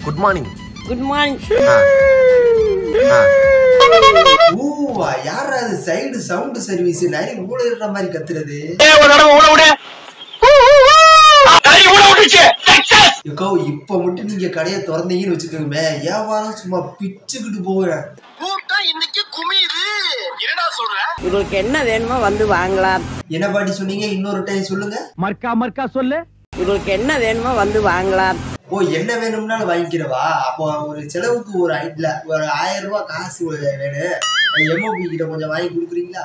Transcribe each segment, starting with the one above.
Good morning good morning ஊ யாரா அது சைடு சவுண்ட் சர்வீஸ் நரி ஊழற மாதிரி கத்துறது யக்கோ இப்ப மட்டும் நீங்க கடையை திறந்தீங்கன்னு வச்சுக்கோங்க வியாபாரம் சும்மா பிச்சுக்கிட்டு போவேன் உங்களுக்கு என்ன வேணுமோ வந்து வாங்கலாம் என்ன பாட்டி சொன்னீங்க இன்னொரு டைம் சொல்லுங்க மர்க்கா மர்க்கா சொல்லு உங்களுக்கு என்ன வேணுமோ வந்து வாங்கலாம் ஓ என்ன வேணும்னாலும் வாங்கிக்கிறவா அப்போ ஒரு செலவுக்கு ஒரு ஐட்ல ஒரு ஆயிரம் ரூபாய் காசு வேணும் எம்ஓபி கிட்ட கொஞ்சம் வாங்கி கொடுக்குறீங்களா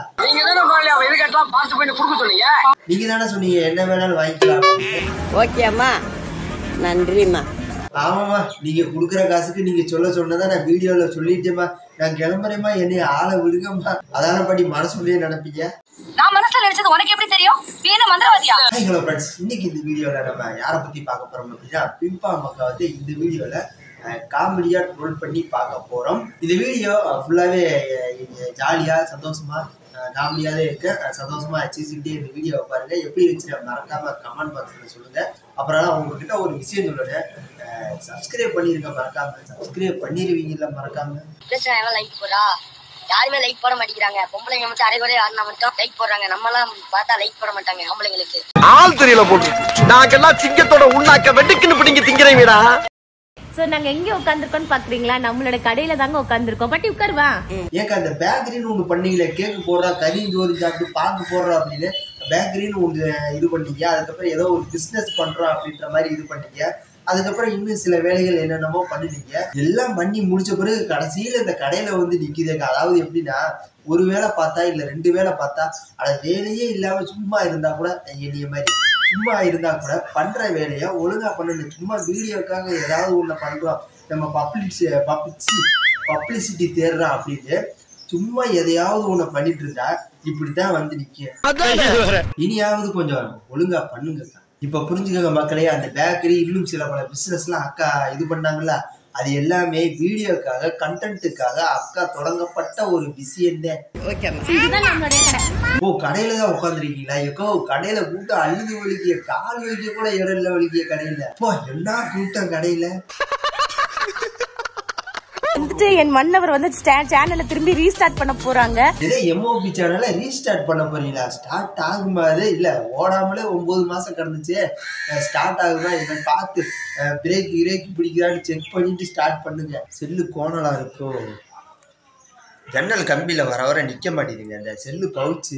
நீங்க தானே சொன்னீங்க என்ன வேணாலும் வாங்கிக்கலாம் ஓகேம்மா நன்றிம்மா ஆமாம்மா நீங்க கொடுக்குற காசுக்கு நீங்க சொல்ல சொன்னதை நான் வீடியோல சொல்லிட்டேம்மா நான் கிளம்புறேம்மா என்னைய ஆளை விடுங்கம்மா அதான பாட்டி மனசுக்குள்ளேயே நினைப்பீங்க நான் மனசுல நினைச்சது உனக்கு எப்படி தெரியும் நீ என்ன மந்திரவாதியா ஹாய் ஹலோ ஃப்ரெண்ட்ஸ் இன்னைக்கு இந்த வீடியோவில் நம்ம யாரை பற்றி பார்க்க போகிறோம் அப்படின்னா பிம்பா மக்கா வந்து இந்த வீடியோவில் காமெடியாக ட்ரோல் பண்ணி பார்க்க போகிறோம் இந்த வீடியோ ஃபுல்லாகவே ஜாலியாக சந்தோஷமாக காமெடியாகவே இருக்கு அஹ், சந்தோஷமா வச்சுக்கிட்டே இந்த வீடியோவை பாருங்க எப்படி இருந்துச்சு மறக்காம கமெண்ட் பாக்ஸில் சொல்லுங்க அப்புறம் நான் உங்ககிட்ட ஒரு விஷயம் சொல்லுறேன் சப்ஸ்கிரைப் பண்ணிருங்க மறக்காம சப்ஸ்கிரைப் பண்ணிடுவீங்கல்ல மறக்காம பிரச்சனை எல்லாம் லைக் போடா யாருமே லைக் போட மாட்டேங்கிறாங்க பொம்பளைங்க மட்டும் அரைகுறை ஆடினா மட்டும் லைக் போடுறாங்க நம்ம எல்லாம் பார்த்தா லைக் போட மாட்டாங்க ஆம்பளைங்களுக்கு ஆள் தெரியல போட்டு நாங்கெல்லாம் சிங்கத்தோட உண்ணாக்க வெட்டுக்குன்னு பிடிங்க திங்கிறீங்கடா சோ நாங்க எங்க உட்காந்துருக்கோம் பாக்குறீங்களா நம்மளோட கடையில தாங்க உட்காந்துருக்கோம் பட்டி உட்காருவா ஏக்கா அந்த பேக்கரின்னு ஒன்று பண்ணீங்களே கேக்கு போடுறா கறி ஜோறு சாப்பிட்டு பாக்கு போடுறா அப்படின்னு பேக்கரின்னு ஒன்று இது பண்ணீங்க அதுக்கப்புறம் ஏதோ ஒரு பிஸ்னஸ் பண்ணுறோம் அப்படின்ற மாதிரி இது பண்ணீங்க அதுக்கப்புறம் இன்னும் சில வேலைகள் என்னென்னமோ பண்ணுனீங்க எல்லாம் பண்ணி முடிச்ச பிறகு கடைசியில் இந்த கடையில் வந்து நிற்கிதேக்கா அதாவது எப்படின்னா ஒரு வேளை பார்த்தா இல்லை ரெண்டு வேளை பார்த்தா அட வேலையே இல்லாமல் சும்மா இருந்தால் கூட என்னைய மாதிரி சும்மா இருந்தால் கூட பண்ணுற வேலையை ஒழுங்காக பண்ணணும் சும்மா வீடியோக்காக ஏதாவது ஒன்று பண்ணுறோம் நம்ம பப்ளிசி பப்ளிசி பப்ளிசிட்டி தேடுறோம் அப்படின்னு சும்மா எதையாவது ஒண்ணு பண்ணிட்டு இருந்தா இப்படித்தான் வந்து நிக்க இனியாவது கொஞ்சம் ஒழுங்கா பண்ணுங்க இப்ப புரிஞ்சுக்கங்க மக்களே அந்த பேக்கரி இன்னும் சில பல பிசினஸ் எல்லாம் அக்கா இது பண்ணாங்கல்ல அது எல்லாமே வீடியோக்காக கண்டென்ட்டுக்காக அக்கா தொடங்கப்பட்ட ஒரு விஷயம் ஓகேம்மா இதுதான் நம்மளுடைய கடை ஓ கடையில தான் உட்காந்துருக்கீங்களா எக்கோ கடையில கூட்டம் அழுது வலிக்கிய கால் வைக்க கூட இடம் இல்ல வலிக்கிய கடையில போ என்ன கூட்டம் கடையில வந்துட்டு என் மன்னவர் வந்து சேனலை திரும்பி ரீஸ்டார்ட் பண்ண போறாங்க இதே எம்ஓபி சேனலை ரீஸ்டார்ட் பண்ண போறீங்களா ஸ்டார்ட் ஆகுமா அது இல்ல ஓடாமலே ஒன்பது மாசம் கடந்துச்சு ஸ்டார்ட் ஆகுமா என்னன்னு பார்த்து பிரேக் கிரேக் பிடிக்கிறான்னு செக் பண்ணிட்டு ஸ்டார்ட் பண்ணுங்க செல்லு கோணலா இருக்கும் ஜன்னல் கம்பியில வர வர நிக்க மாட்டேங்குதுங்க அந்த செல்லு பவுச்சு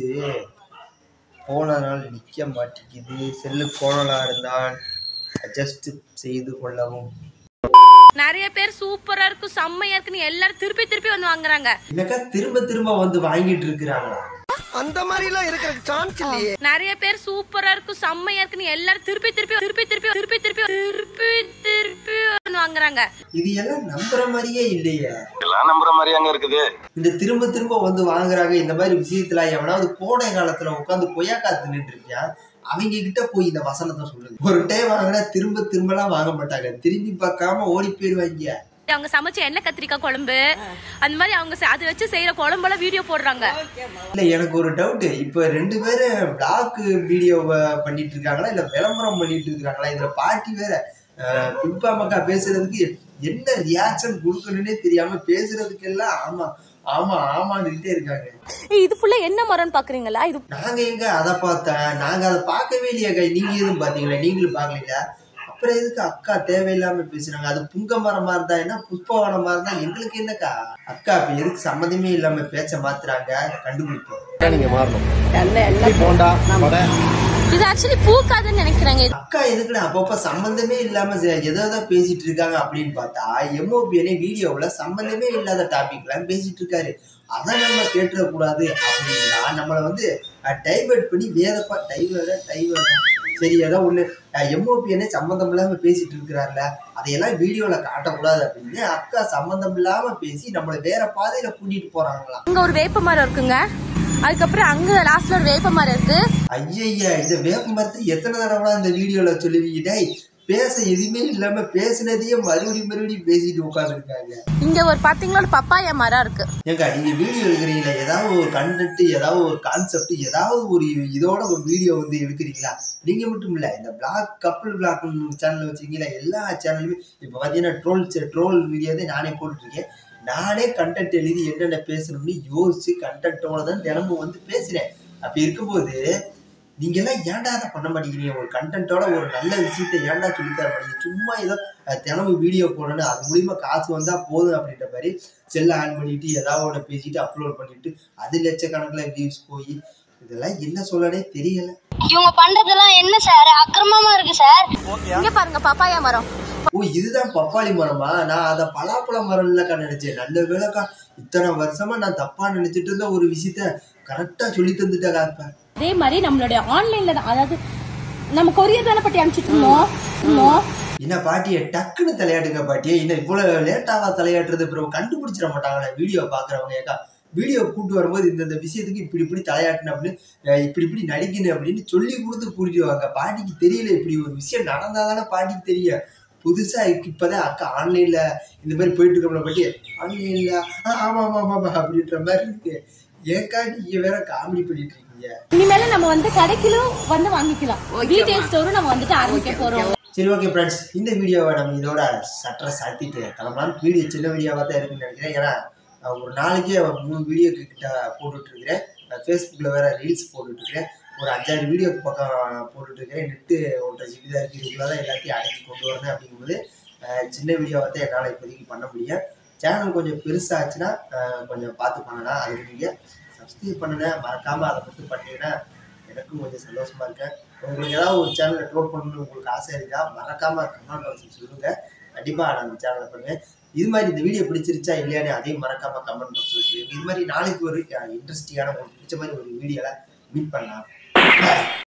போனதுனால நிக்க மாட்டேங்குது செல்லு கோணலா இருந்தால் அட்ஜஸ்ட் செய்து கொள்ளவும் நிறைய பேர் சூப்பரா இருக்கும் செம்மையா இருக்குன்னு எல்லாரும் திருப்பி திருப்பி வந்து வாங்குறாங்க என்னக்கா திரும்ப திரும்ப வந்து வாங்கிட்டு இருக்கிறாங்களா அந்த மாதிரி எல்லாம் இருக்கிற சான்ஸ் இல்லையே நிறைய பேர் சூப்பரா இருக்கும் செம்மையா இருக்குன்னு எல்லாரும் திருப்பி திருப்பி திருப்பி திருப்பி திருப்பி திருப்பி திருப்பி திருப்பி வந்து வாங்குறாங்க இது எல்லாம் நம்புற மாதிரியே இல்லையே எல்லாம் நம்புற மாதிரி அங்க இருக்குது இந்த திரும்ப திரும்ப வந்து வாங்குறாங்க இந்த மாதிரி விஷயத்துல எவனாவது கோடை காலத்துல உட்காந்து கொய்யாக்கா தின்னுட்டு இருக்கியா அவங்க கிட்ட போய் இந்த வசனத்தை சொல்லுங்க ஒரு டைம் வாங்கினா திரும்ப திரும்பலாம் வாங்க மாட்டாங்க திரும்பி பார்க்காம ஓடி போயிருவாங்க அவங்க சமைச்ச எண்ணெய் கத்திரிக்காய் குழம்பு அந்த மாதிரி அவங்க செ- அதை வச்சு செய்யற குழம்புல வீடியோ போடுறாங்க இல்ல எனக்கு ஒரு டவுட் இப்ப ரெண்டு பேரும் பிளாக் வீடியோ பண்ணிட்டு இருக்காங்களா இல்ல விளம்பரம் பண்ணிட்டு இருக்காங்களா இதுல பாட்டி வேற அஹ், பிம்பா மக்கா பேசுறதுக்கு என்ன ரியாக்ஷன் கொடுக்கணும்னே தெரியாம பேசுறதுக்கெல்லாம் ஆமா ஆமா ஆமான்னுட்டே இருக்காங்க ஏய், இது ஃபுல்லா என்ன மரம்னு பாக்குறீங்களா இது நாங்க எங்க அதை பார்த்தேன் நாங்க அதை பார்க்கவே இல்லையா கை நீங்க எதுவும் பாத்தீங்களா நீங்களும் பார்க்கலையா அப்புறம் எதுக்கு அக்கா தேவையில்லாம பேசுறாங்க அது புங்க மரமா இருந்தா என்ன புஷ்பவனமா இருந்தா எங்களுக்கு என்னக்கா அக்கா இப்ப எதுக்கு சம்மந்தமே இல்லாம பேச்ச மாத்துறாங்க கண்டுபிடிப்போம் நீங்க மாறணும் எல்லாம் எல்லாம் போண்டா வடை இது ஆக்சுவலி பூக்காதுன்னு நினைக்கிறாங்க அக்கா எதுக்குன்னு அப்பப்ப சம்பந்தமே இல்லாம ச- எதோ எதோ பேசிட்டு இருக்காங்க அப்படின்னு பார்த்தா எம்ஓபிஎனே வீடியோவுல சம்பந்தமே இல்லாத டாபிக்லாம் பேசிட்டு இருக்காரு அதை நம்ம கேட்டுறக்கூடாது அப்படின்னா நம்மளை வந்து டைவர்ட் பண்ணி வேதப்பா டைவர்ட டைவர்ட சரி ஏதோ ஒண்ணு எம்ஓபிஎனே சம்பந்தம் இல்லாம பேசிட்டு இருக்கிறார்ல அதையெல்லாம் வீடியோல காட்டக்கூடாது அப்படின்னு அக்கா சம்பந்தம் இல்லாம பேசி நம்மளை வேற பாதையில கூட்டிட்டு போறாங்களாம் அங்க ஒரு வேப்ப மரம் இருக்குங்க அதுக்கப்புறம் அங்க லாஸ்ட்ல ஒரு வேப்ப மரம் இருக்கு ஐயய்யா இந்த வேப்ப மரத்தை எத்தனை தடவை இந்த வீடியோல சொல்லுவீங்க டேய் பேச எதுவுமே இல்லாம பேசுனதையே மறுபடியும் மறுபடியும் பேசிட்டு உட்காந்துருக்காங்க இங்க ஒரு பாத்தீங்களா ஒரு பப்பாயா மரம் இருக்கு ஏங்க நீங்க வீடியோ எடுக்கிறீங்களா ஏதாவது ஒரு கண்டென்ட் ஏதாவது ஒரு கான்செப்ட் ஏதாவது ஒரு இதோட ஒரு வீடியோ வந்து எடுக்கிறீங்களா நீங்க மட்டும் இல்ல இந்த பிளாக் கப்பல் பிளாக் சேனல் வச்சிருக்கீங்களா எல்லா சேனலுமே இப்போ பார்த்தீங்கன்னா ட்ரோல் ட்ரோல் வீடியோ தான் நானே போட்டுருக்கேன் நானே கண்டென்ட் எழுதி என்னென்ன பேசணும்னு யோசிச்சு கண்டென்ட்டோட தான் தினமும் வந்து பேசுறேன் அப்படி இருக்கும்போது நீங்க எல்லாம் ஏன்டா அதை பண்ண மாட்டேங்கிறீங்க ஒரு கண்டென்ட்டோட ஒரு நல்ல விஷயத்தை ஏன்டா சொல்லி தர மாட்டேங்க சும்மா ஏதோ அஹ், தினமும் வீடியோ போடணும் அது மூலியமா காசு வந்தா போதும் அப்படின்ற மாதிரி செல்லை ஆன் பண்ணிட்டு ஏதாவது ஒன்று பேசிட்டு அப்லோட் பண்ணிட்டு அது லட்சக்கணக்கில் வியூஸ் போய் இதெல்லாம் என்ன சொல்லனே தெரியல இவங்க பண்றதெல்லாம் என்ன சார் அக்கிரமமா இருக்கு சார் இங்க பாருங்க பப்பாயா மரம் ஓ இதுதான் பப்பாளி மரமா நான் அதை பலாப்பழ மரம் இல்லக்கா நினைச்சேன் நல்ல வேலைக்கா இத்தனை வருஷமா நான் தப்பா நினைச்சிட்டு இருந்த ஒரு விஷயத்த கரெக்டா சொல்லி தந்துட்டாக்கா இப்ப அதே மாதிரி நம்மளுடைய ஆன்லைன்ல தான் அதாவது நம்ம கொரியர் தானே பட்டி அனுப்பிச்சிட்டு இருந்தோம் இருந்தோம். என்ன பாட்டியை டக்குன்னு தலையாட்டுங்க பாட்டியே என்ன இவ்வளவு லேட்டாவா தலையாட்டுறது அப்புறம் கண்டுபிடிச்சிட மாட்டாங்களே வீடியோ பாக்குறவங்க ஏக்கா வீடியோ கூட்டு வரும்போது இந்த இந்த விஷயத்துக்கு இப்படி இப்படி தலையாட்டணும் அப்படின்னு அஹ் இப்படி இப்படி நடிக்கணும் அப்படின்னு சொல்லி கொடுத்து கூட்டிட்டு வாங்க பாட்டிக்கு தெரியல இப்படி ஒரு விஷயம் நடந்தாதானே பாட்டிக்கு தெரியும் புதுசா இருக்கு இப்பதான் அக்கா ஆன்லைன்ல இந்த மாதிரி போயிட்டு இருக்கோம்ல பாட்டி ஆன்லைன்ல ஆமா ஆமா ஆமா ஆமா அப்படின்ற மாதிரி இருக்கு ஏக்கா நீங்க வேற காமெடி பண்ணிட்டு இருக்கீங்க இனிமேல நம்ம வந்து கடைக்கிலும் வந்து வாங்கிக்கலாம் ரீட்டைல் ஸ்டோரும் நம்ம வந்துட்டு ஆரம்பிக்க போறோம் சரி ஓகே ஃப்ரெண்ட்ஸ் இந்த வீடியோவை நம்ம இதோட சட்டரை சாத்திட்டு கிளம்பலாம் வீடியோ சின்ன வீடியோவாக தான் இருக்குன்னு நினைக்கிறேன் ஏன்னா அஹ், ஒரு நாளைக்கே ஒரு மூணு வீடியோ கிட்ட போட்டுட்டு இருக்கிறேன் ஃபேஸ்புக்கில் வேற ரீல்ஸ் போட்டுட்டு இருக்கிறேன் ஒரு அஞ்சாறு வீடியோ பக்கம் போட்டுட்டு இருக்கிறேன் நெட்டு ஒன்றரை ஜிபி தான் இருக்குது இதுக்குள்ள தான் எல்லாத்தையும் அடக்கி கொண்டு வரணும் அப்படிங்கும்போது அஹ், சின்ன வீடியோவை தான் என்னால் இப்போதைக்கு பண்ண முடியும் சேனல் கொஞ்சம் பெருசாச்சுன்னா அஹ், கொஞ்சம் பார்த்து பண்ணலாம் அதுக்கு நீங்கள் சப்ஸ்கிரைப் பண்ணுங்க மறக்காமல் அதை மட்டும் பண்ணீங்கன்னா எனக்கும் கொஞ்சம் சந்தோஷமா இருக்கேன் உங்களுக்கு ஏதாவது ஒரு சேனலை ட்ரோல் பண்ணணும்னு உங்களுக்கு ஆசை இருக்கா மறக்காம கமெண்ட் பாக்ஸில் சொல்லுங்க கண்டிப்பா நான் அந்த சேனலை பண்ணுவேன் இது மாதிரி இந்த வீடியோ பிடிச்சிருச்சா இல்லையானே அதையும் மறக்காம கமெண்ட் பாக்ஸில் சொல்லுங்க இது மாதிரி நாளைக்கு ஒரு இன்ட்ரெஸ்டிங்கான உங்களுக்கு பிடிச்ச மாதிரி ஒரு வீடியோல மீட் பண்ணலாம் Bye.